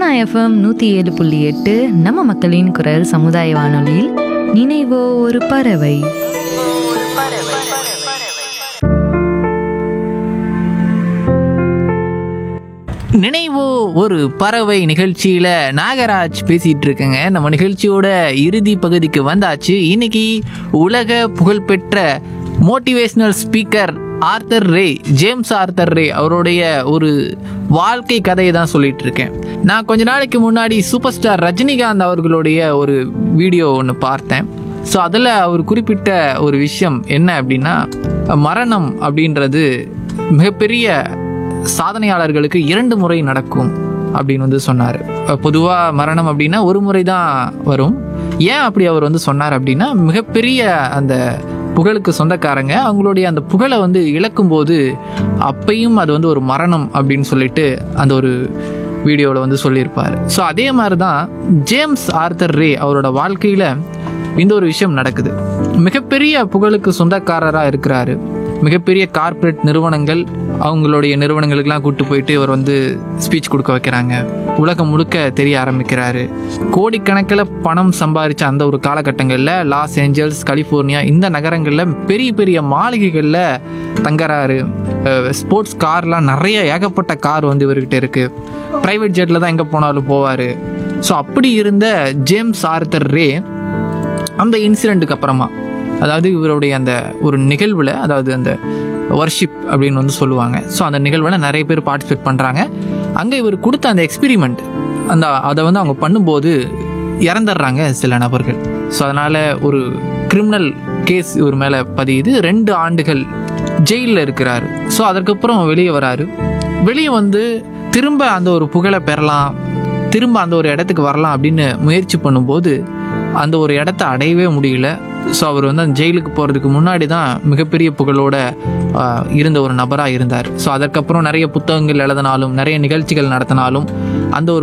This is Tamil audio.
எஃப்எம் நூற்றி ஏழு புள்ளி எட்டு நம்ம மக்களின் குரல் சமுதாய வானொலியில் நினைவோ ஒரு பறவை நினைவோ ஒரு பறவை நிகழ்ச்சியில நாகராஜ் பேசிட்டு இருக்கேங்க நம்ம நிகழ்ச்சியோட இறுதி பகுதிக்கு வந்தாச்சு இன்னைக்கு உலக புகழ்பெற்ற motivational speaker Arthur Ray James Arthur Ray அவருடைய ஒரு வாழ்க்கை கதையை தான் சொல்லிட்டு இருக்கேன் நான் கொஞ்ச நாளைக்கு முன்னாடி சூப்பர் ஸ்டார் ரஜினிகாந்த் அவர்களுடைய ஒரு வீடியோ ஒன்று பார்த்தேன் ஸோ அதில் அவர் குறிப்பிட்ட ஒரு விஷயம் என்ன அப்படின்னா மரணம் அப்படின்றது மிகப்பெரிய சாதனையாளர்களுக்கு இரண்டு முறை நடக்கும் அப்படின்னு வந்து சொன்னார் பொதுவாக மரணம் அப்படின்னா ஒரு முறை தான் வரும் ஏன் அப்படி அவர் வந்து சொன்னார் அப்படின்னா மிகப்பெரிய அந்த புகழுக்கு சொந்தக்காரங்க அவங்களுடைய அந்த புகழை வந்து இழக்கும்போது அப்பையும் அது வந்து ஒரு மரணம் அப்படின்னு சொல்லிட்டு அந்த ஒரு வீடியோவில் வந்து சொல்லியிருப்பார் ஸோ அதே மாதிரி தான் ஜேம்ஸ் ஆர்த்தர் ரே அவரோட வாழ்க்கையில் இந்த ஒரு விஷயம் நடக்குது மிகப்பெரிய புகழுக்கு சொந்தக்காரராக இருக்கிறாரு மிகப்பெரிய கார்ப்பரேட் நிறுவனங்கள் அவங்களுடைய நிறுவனங்களுக்கெல்லாம் கூட்டு போயிட்டு இவர் வந்து ஸ்பீச் கொடுக்க வைக்கிறாங்க உலகம் முழுக்க தெரிய ஆரம்பிக்கிறாரு கோடிக்கணக்கில் பணம் சம்பாதிச்ச அந்த ஒரு காலகட்டங்களில் லாஸ் ஏஞ்சல்ஸ் கலிஃபோர்னியா இந்த நகரங்களில் பெரிய பெரிய மாளிகைகளில் தங்குறாரு ஸ்போர்ட்ஸ் கார்லாம் நிறைய ஏகப்பட்ட கார் வந்து இவர்கிட்ட இருக்கு ப்ரைவேட் ஜெட்டில் தான் எங்கே போனாலும் போவார் ஸோ அப்படி இருந்த ஜேம்ஸ் ஆர்த்தர் ரே அந்த இன்சிடெண்ட்டுக்கு அப்புறமா அதாவது இவருடைய அந்த ஒரு நிகழ்வில் அதாவது அந்த வர்ஷிப் அப்படின்னு வந்து சொல்லுவாங்க ஸோ அந்த நிகழ்வில் நிறைய பேர் பார்ட்டிசிபேட் பண்ணுறாங்க அங்கே இவர் கொடுத்த அந்த எக்ஸ்பிரிமெண்ட் அந்த அதை வந்து அவங்க பண்ணும்போது இறந்துடுறாங்க சில நபர்கள் ஸோ அதனால் ஒரு கிரிமினல் கேஸ் இவர் மேலே பதியுது ரெண்டு ஆண்டுகள் ஜெயிலில் இருக்கிறாரு ஸோ அதற்கப்புறம் வெளியே வராரு வெளியே வந்து திரும்ப அந்த ஒரு புகழை பெறலாம் திரும்ப அந்த ஒரு இடத்துக்கு வரலாம் அப்படின்னு முயற்சி பண்ணும்போது அந்த ஒரு இடத்த அடையவே முடியல ஸோ அவர் வந்து அந்த ஜெயிலுக்கு போகிறதுக்கு முன்னாடி தான் மிகப்பெரிய புகழோட ஆஹ், இருந்த ஒரு நபராக இருந்தார் ஸோ அதற்கப்புறம் நிறைய புத்தகங்கள் எழுதினாலும் நிறைய நிகழ்ச்சிகள் நடத்தினாலும் அந்த ஒரு